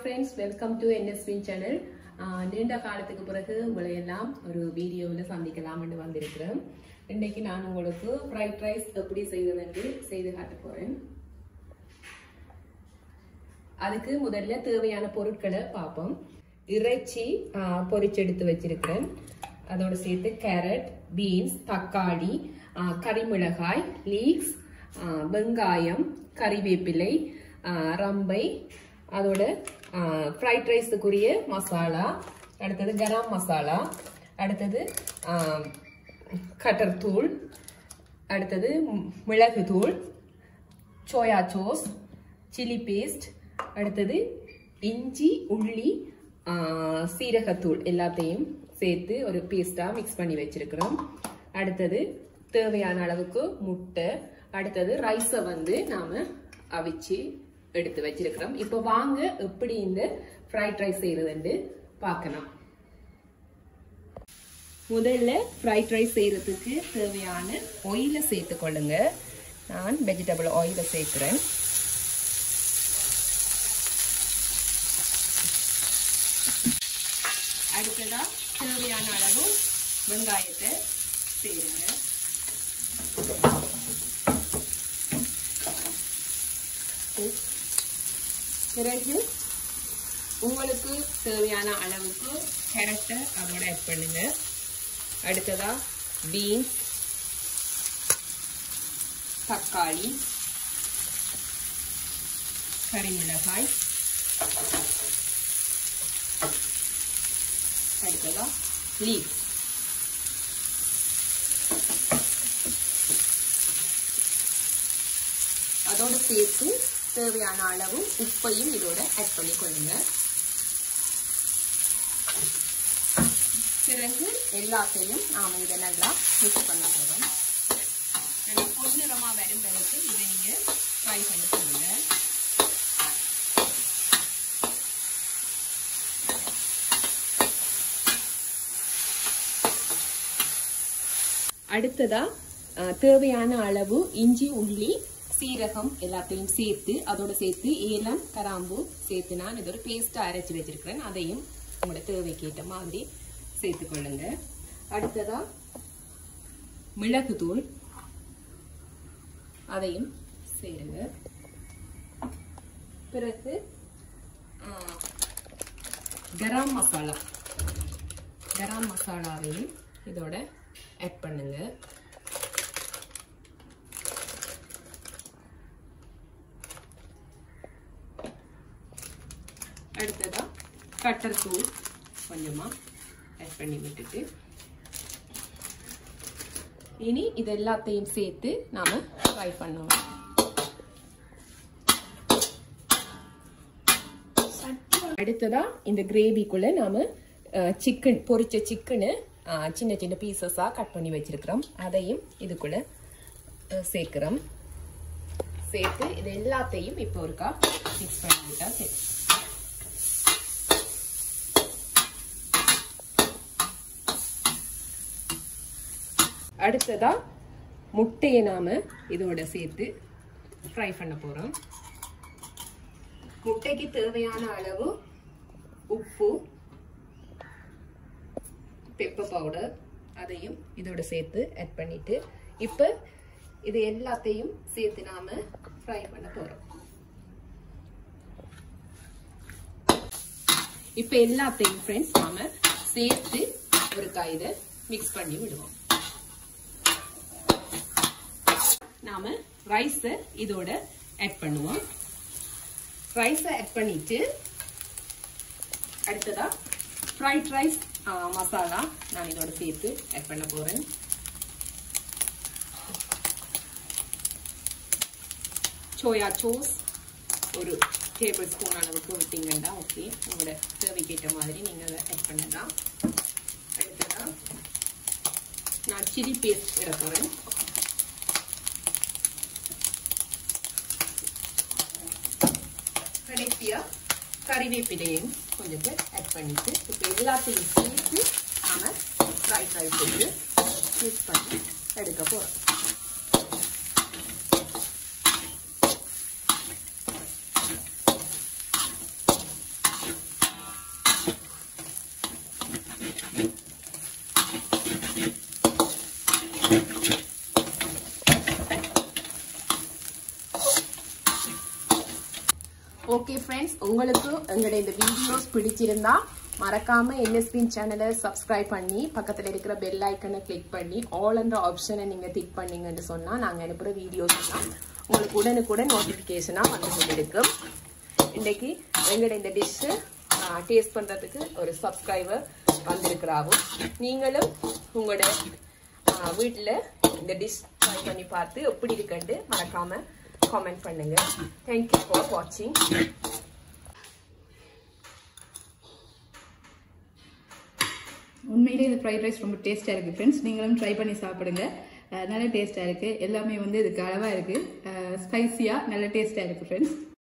friends welcome to என்எஸ்வின் channel நீண்ட காலத்துக்கு பிறகு உங்களை எல்லாம் ஒரு வீடியோவில் சந்திக்கலாம்னு வந்திருக்கிறேன் இன்னைக்கு நான் உங்களுக்கு ஃப்ரைட் ரைஸ் எப்படி செய்வதென்று செய்து காட்ட போறேன் அதுக்கு முதல்ல தேவையான பொருட்களை பார்ப்போம் இறைச்சி ஆ, பொரிச்செடுத்து வச்சிருக்கிறேன் அதோட சேர்த்து கேரட் பீன்ஸ் தக்காளி ஆ, கறிமிளகாய் லீக்ஸ் ஆ, வெங்காயம் கறிவேப்பிலை ஆ, ரம்பை அதோட ஃப்ரைட் ரைஸுக்குரிய மசாலா அடுத்தது கரம் மசாலா அடுத்தது ஆ, கட்டர் தூள் அடுத்தது ம், மிளகு தூள் சோயா சோஸ் சில்லி பேஸ்ட் அடுத்தது இஞ்சி உள்ளி ஆ, சீரகத்தூள் எல்லாத்தையும் சேர்த்து ஒரு பேஸ்டாக மிக்ஸ் பண்ணி வச்சிருக்கிறோம் அடுத்தது தேவையான அளவுக்கு முட்டை அடுத்தது ரைஸை வந்து நாம் அவிச்சு எடுத்து வச்சிருக்கிறோம் இப்போ வாங்க எப்படி இந்த ஃப்ரைட் ரைஸ் செய்யறதுன்னு பார்க்கலாம் முதல்ல ஃப்ரைட் ரைஸ் செய்யறதுக்கு தேவையான ஆயிலை சேர்த்துக்கொள்ளுங்க நான் வெஜிடபிள் ஆயிலை சேர்க்குறேன் அடுத்ததா தேவையான அளவு வெங்காயத்தை சேருங்க பிறகு உங்களுக்கு தேவையான அளவுக்கு கேரட்டை அதோட ஆட் பண்ணுங்க அடுத்ததா பீன்ஸ் தக்காளி கறிமிளகாய் அடுத்ததா லீக்ஸ் அதோட சேர்த்து தேவையான அளவு உப்பையும் இதோட ஆட் பண்ணி கொள்ளுங்க பிறகு எல்லாத்தையும் நாம இதை நல்லா மிக்ஸ் பண்ண போறோம் நல்லா பொன்னிறமா வரும் வரைக்கும் இதை நீங்க ஃப்ரை பண்ணி கொள்ளுங்க அடுத்ததா அஹ், தேவையான அளவு இஞ்சி உள்ளி சீரகம் எல்லாத்தையும் சேர்த்து அதோட சேர்த்து ஏலம் கராம்பு சேர்த்து நான் இது ஒரு பேஸ்டா அரைச்சி வச்சிருக்கிறேன் அதையும் உங்களோட தேவைக்கு ஏற்ற மாதிரி சேர்த்துக்கொள்ளுங்க அடுத்ததா மிளகுத்தூள் அதையும் சேருங்க பிறகு அஹ், கரம் மசாலா கரம் மசாலாவையும் இதோட ஆட் பண்ணுங்க அடுத்ததா கட்டர் தூள் கொஞ்சமா ஆட் பண்ணி விட்டுட்டு இனி இது எல்லாத்தையும் சேர்த்து நாம ஃப்ரை பண்ணுவோம் அடுத்ததா இந்த கிரேவிக்குள்ள நாம சிக்கன் பொரிச்ச சிக்கனு சின்ன சின்ன பீசஸா கட் பண்ணி வச்சிருக்கிறோம் அதையும் இதுக்குள்ள அஹ், சேர்க்கிறோம் சேர்த்து இது எல்லாத்தையும் இப்போ ஒருக்கா மிக்ஸ் பண்ணிவிட்டா சரி அடுத்ததா முட்டையை நாம இதோட சேர்த்து ஃப்ரை பண்ண போறோம் முட்டைக்கு தேவையான அளவு உப்பு பெப்பர் பவுடர் அதையும் இதோட சேர்த்து ஆட் பண்ணிட்டு இப்போ இது எல்லாத்தையும் சேர்த்து நாம ஃப்ரை பண்ண போறோம் இப்போ எல்லாத்தையும் ஃப்ரெண்ட்ஸ் நாம சேர்த்து ஒரு இதை மிக்ஸ் பண்ணி விடுவோம் நாம ரைஸை இதோட ஆட் பண்ணுவோம் ரைஸை ஆட் பண்ணிட்டு அடுத்ததா ஃப்ரைட் ரைஸ் மசாலா நான் இதோட சேர்த்து ஆட் பண்ண போறேன் சோயா சோஸ் ஒரு டேபிள் ஸ்பூன் அளவுக்கு விட்டீங்கன்னா ஓகே உங்களோட தேவைக்கேற்ற மாதிரி நீங்கள் அதை ஆட் பண்ணலாம் அடுத்ததா நான் சில்லி பேஸ்ட் இட போகிறேன் கடைசியா கறிவேப்பிலையும் கொஞ்சத்தை ஆட் பண்ணிட்டு இப்போ எல்லாத்தையும் சேர்த்து நாம ஃப்ரைட் ரைஸ் வந்து மிக்ஸ் பண்ணி எடுக்க போறோம் உங்களுக்கு எங்களுடைய இந்த வீடியோஸ் பிடிச்சிருந்தா மறக்காம என்எஸ்பின் சேனலை சப்ஸ்கிரைப் பண்ணி பக்கத்துல இருக்கிற பெல் ஐக்கனை கிளிக் பண்ணி ஆல் என்ற ஆப்ஷனை நீங்க டிக் பண்ணீங்கன்னு சொன்னா நாங்க அனுப்புற வீடியோஸ் எல்லாம் உங்களுக்கு உடனுக்குடன் நோட்டிபிகேஷனா வந்து கொண்டிருக்கும் இன்னைக்கு எங்களுடைய இந்த டிஷ்ஷு டேஸ்ட் பண்றதுக்கு ஒரு சப்ஸ்கிரைபர் வந்திருக்கிறாவும் நீங்களும் உங்களோட வீட்டில் இந்த டிஷ் ட்ரை பண்ணி பார்த்து எப்படி இருக்குன்னு மறக்காம காமெண்ட் பண்ணுங்க தேங்க்யூ ஃபார் வாட்சிங் உண்மையிலே இந்த ஃப்ரைட் ரைஸ் ரொம்ப டேஸ்ட்டாக இருக்குது ஃப்ரெண்ட்ஸ் நீங்களும் ட்ரை பண்ணி சாப்பிடுங்க அஹ் நல்ல டேஸ்ட்டாக இருக்குது எல்லாமே வந்து இதுக்கு அளவாக இருக்குது ஸ்பைசியாக நல்ல டேஸ்ட்டாக இருக்குது ஃப்ரெண்ட்ஸ்